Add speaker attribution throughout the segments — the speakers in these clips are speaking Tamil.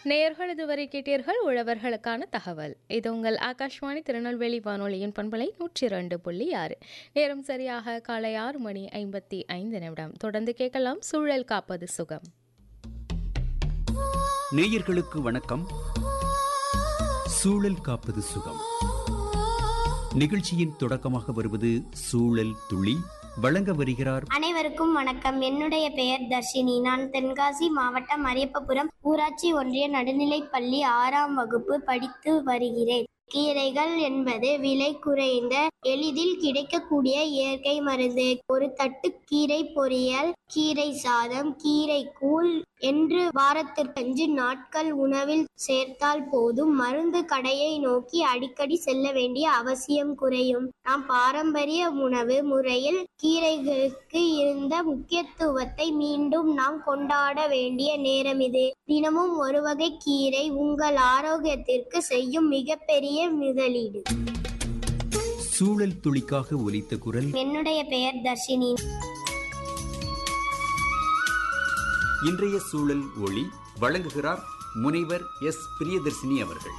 Speaker 1: நேயர்கள் இதுவரை கேட்டீர்கள் உழவர்களுக்கான தகவல் இது உங்கள் ஆகாஷ்வாணி திருநெல்வேலி வானொலியின் பண்பலை நூற்றி இரண்டு புள்ளி ஆறு நேரம் சரியாக காலை ஆறு மணி ஐம்பத்தி ஐந்து நிமிடம் தொடர்ந்து கேட்கலாம் சூழல் காப்பது சுகம்
Speaker 2: நேயர்களுக்கு வணக்கம் சூழல் காப்பது சுகம் நிகழ்ச்சியின் தொடக்கமாக வருவது சூழல் துளி வழங்க வருகிறார்
Speaker 3: அனைவருக்கும் வணக்கம் என்னுடைய பெயர் தர்ஷினி நான் தென்காசி மாவட்டம் அரியப்பபுரம் ஊராட்சி ஒன்றிய நடுநிலைப்பள்ளி ஆறாம் வகுப்பு படித்து வருகிறேன் கீரைகள் என்பது விலை குறைந்த எளிதில் கிடைக்கக்கூடிய இயற்கை மருந்து ஒரு தட்டு கீரை பொரியல் கீரை சாதம் கீரை கூழ் என்று வாரத்திற்கு அஞ்சு நாட்கள் உணவில் சேர்த்தால் போதும் மருந்து கடையை நோக்கி அடிக்கடி செல்ல வேண்டிய அவசியம் குறையும் நாம் பாரம்பரிய உணவு முறையில் கீரைகளுக்கு இருந்த முக்கியத்துவத்தை மீண்டும் நாம் கொண்டாட வேண்டிய நேரம் இது தினமும் ஒரு வகை கீரை உங்கள் ஆரோக்கியத்திற்கு செய்யும் மிகப்பெரிய முதலீடு
Speaker 2: சூழல் துளிக்காக ஒலித்த குரல்
Speaker 3: என்னுடைய பெயர் தர்ஷினி
Speaker 2: இன்றைய சூழல் ஒளி வழங்குகிறார் முனைவர் எஸ் பிரியதர்சினி அவர்கள்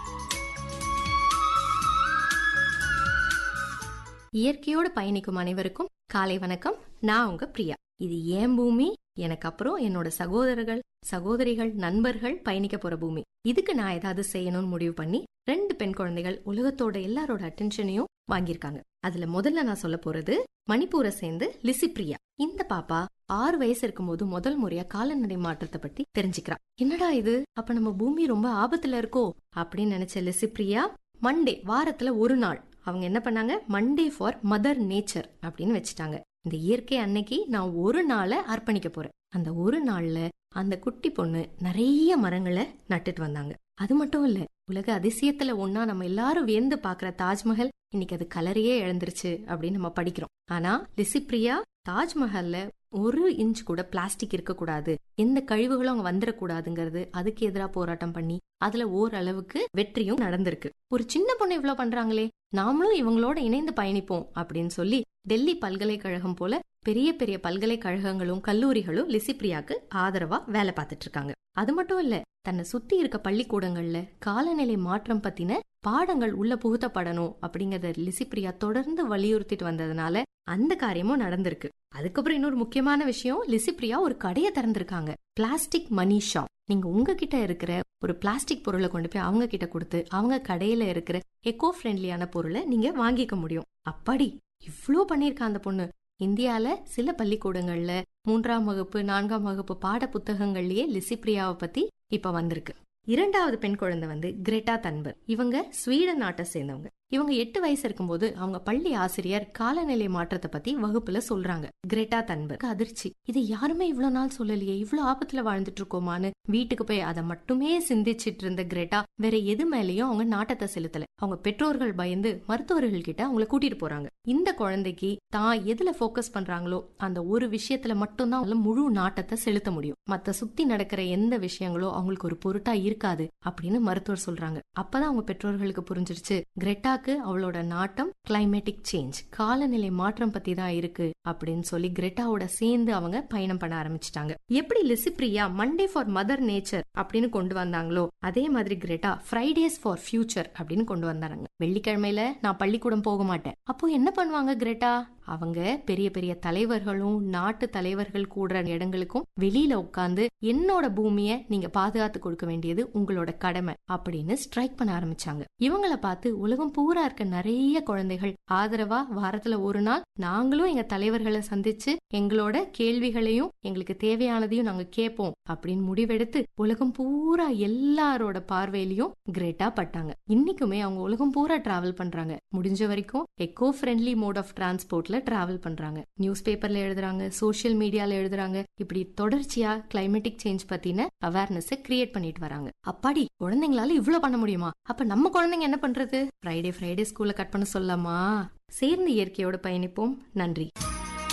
Speaker 4: இயற்கையோடு பயணிக்கும் அனைவருக்கும் காலை வணக்கம் நான் உங்க பிரியா இது ஏன் பூமி எனக்கு அப்புறம் என்னோட சகோதரர்கள் சகோதரிகள் நண்பர்கள் பயணிக்க போற பூமி இதுக்கு நான் ஏதாவது செய்யணும்னு முடிவு பண்ணி ரெண்டு பெண் குழந்தைகள் உலகத்தோட எல்லாரோட அட்டென்ஷனையும் வாங்கியிருக்காங்க அதுல முதல்ல நான் சொல்ல போறது மணிப்பூரை சேர்ந்து லிசி பிரியா இந்த பாப்பா ஆறு வயசு இருக்கும்போது முதல் முறையா காலநடை மாற்றத்தை பத்தி தெரிஞ்சுக்கிறா என்னடா இது அப்ப நம்ம பூமி ரொம்ப ஆபத்துல இருக்கோ அப்படின்னு நினைச்ச லிசி பிரியா மண்டே வாரத்துல ஒரு நாள் அவங்க என்ன பண்ணாங்க மண்டே ஃபார் மதர் நேச்சர் அப்படின்னு வச்சுட்டாங்க இந்த இயற்கை அன்னைக்கு நான் ஒரு நாளை அர்ப்பணிக்க போறேன் அந்த ஒரு நாள்ல அந்த குட்டி பொண்ணு நிறைய மரங்களை நட்டுட்டு வந்தாங்க அது மட்டும் இல்ல உலக அதிசயத்துல ஒன்னா நம்ம எல்லாரும் வியந்து பாக்குற தாஜ்மஹல் இன்னைக்கு அது கலரையே இழந்துருச்சு அப்படின்னு நம்ம படிக்கிறோம் ஆனா லிசிப்ரியா தாஜ்மஹல்ல ஒரு இன்ச் கூட பிளாஸ்டிக் இருக்கக்கூடாது எந்த கழிவுகளும் அங்க வந்துடக்கூடாதுங்கிறது அதுக்கு எதிராக போராட்டம் பண்ணி அதுல ஓரளவுக்கு வெற்றியும் நடந்திருக்கு ஒரு சின்ன பொண்ணு இவ்வளவு பண்றாங்களே நாமளும் இவங்களோட இணைந்து பயணிப்போம் அப்படின்னு சொல்லி டெல்லி பல்கலைக்கழகம் போல பெரிய பெரிய பல்கலைக்கழகங்களும் கல்லூரிகளும் லிசிப்ரியாக்கு ஆதரவா வேலை பார்த்துட்டு இருக்காங்க அது மட்டும் இல்ல தன்னை சுத்தி இருக்க பள்ளிக்கூடங்கள்ல காலநிலை மாற்றம் பத்தின பாடங்கள் உள்ள புகுத்தப்படணும் அப்படிங்கறத லிசிப்ரியா தொடர்ந்து வலியுறுத்திட்டு வந்ததுனால அந்த காரியமும் நடந்திருக்கு அதுக்கப்புறம் இன்னொரு முக்கியமான விஷயம் லிசிப்ரியா ஒரு கடையை திறந்திருக்காங்க பிளாஸ்டிக் மணி ஷாப் நீங்க உங்ககிட்ட இருக்கிற ஒரு பிளாஸ்டிக் பொருளை கொண்டு போய் அவங்க கிட்ட கொடுத்து அவங்க கடையில இருக்கிற எக்கோ ஃப்ரெண்ட்லியான பொருளை நீங்க வாங்கிக்க முடியும் அப்படி இவ்ளோ பண்ணிருக்கா அந்த பொண்ணு இந்தியால சில பள்ளிக்கூடங்கள்ல மூன்றாம் வகுப்பு நான்காம் வகுப்பு பாட புத்தகங்கள்லயே லிசிப்ரியாவை பத்தி இப்ப வந்திருக்கு இரண்டாவது பெண் குழந்தை வந்து கிரெட்டா தன்பர் இவங்க ஸ்வீடன் நாட்டை சேர்ந்தவங்க இவங்க எட்டு வயசு இருக்கும்போது அவங்க பள்ளி ஆசிரியர் காலநிலை மாற்றத்தை பத்தி வகுப்புல சொல்றாங்க கிரெட்டா தன்பர் அதிர்ச்சி இதை யாருமே இவ்வளவு நாள் சொல்லலையே இவ்வளவு ஆபத்துல வாழ்ந்துட்டு இருக்கோமான்னு வீட்டுக்கு போய் அதை மட்டுமே சிந்திச்சிட்டு இருந்த கிரெட்டா வேற எது மேலயும் அவங்க நாட்டத்தை செலுத்தல அவங்க பெற்றோர்கள் பயந்து மருத்துவர்கள் கிட்ட அவங்கள கூட்டிட்டு போறாங்க இந்த குழந்தைக்கு தான் எதுல போக்கஸ் பண்றாங்களோ அந்த ஒரு விஷயத்துல மட்டும்தான் அவங்கள முழு நாட்டத்தை செலுத்த முடியும் மத்த சுத்தி நடக்கிற எந்த விஷயங்களோ அவங்களுக்கு ஒரு பொருட்டா இருக்காது அப்படின்னு மருத்துவர் சொல்றாங்க அப்பதான் அவங்க பெற்றோர்களுக்கு புரிஞ்சிருச்சு கிரெட்டாக்கு அவளோட நாட்டம் கிளைமேட்டிக் சேஞ்ச் காலநிலை மாற்றம் பத்தி தான் இருக்கு அப்படின்னு சொல்லி கிரெட்டாவோட சேர்ந்து அவங்க பயணம் பண்ண ஆரம்பிச்சிட்டாங்க எப்படி Licypriya Monday for mother nature அப்படின்னு கொண்டு வந்தாங்களோ அதே மாதிரி கிரெட்டா ஃப்ரைடேஸ் ஃபார் ஃபியூச்சர் அப்படின்னு கொண்டு வந்தாங்க வெள்ளிக்கிழமையில நான் பள்ளிக்கூடம் போக மாட்டேன் அப்போ என்ன பண்ணுவாங்க கிரெட்டா அவங்க பெரிய பெரிய தலைவர்களும் நாட்டு தலைவர்கள் கூடுற இடங்களுக்கும் வெளியில உட்கார்ந்து என்னோட பூமிய நீங்க பாதுகாத்து கொடுக்க வேண்டியது உங்களோட கடமை அப்படின்னு ஸ்ட்ரைக் பண்ண ஆரம்பிச்சாங்க இவங்கள பார்த்து உலகம் பூரா இருக்க நிறைய குழந்தைகள் ஆதரவா வாரத்துல ஒரு நாள் நாங்களும் எங்க தலைவர்களை சந்திச்சு எங்களோட கேள்விகளையும் எங்களுக்கு தேவையானதையும் நாங்க கேட்போம் அப்படின்னு முடிவெடுத்து உலகம் பூரா எல்லாரோட பார்வையிலையும் கிரேட்டா பட்டாங்க இன்னைக்குமே அவங்க உலகம் பூரா டிராவல் பண்றாங்க முடிஞ்ச வரைக்கும் எக்கோ ஃப்ரெண்ட்லி மோட் ஆஃப் டிரான்ஸ்போர்ட்ல டிராவல் பண்றாங்க நியூஸ் பேப்பர்ல எழுதுறாங்க சோசியல் மீடியால எழுதுறாங்க இப்படி தொடர்ச்சியா கிளைமேட்டிக் சேஞ்ச் பத்தின அவேர்னஸ் கிரியேட் பண்ணிட்டு வராங்க அப்பாடி குழந்தைங்களால இவ்வளவு பண்ண முடியுமா அப்ப நம்ம குழந்தைங்க என்ன பண்றது ஃப்ரைடே ஃப்ரைடே ஸ்கூல்ல கட் பண்ண சொல்லலாமா சேர்ந்து இயற்கையோட பயணிப்போம் நன்றி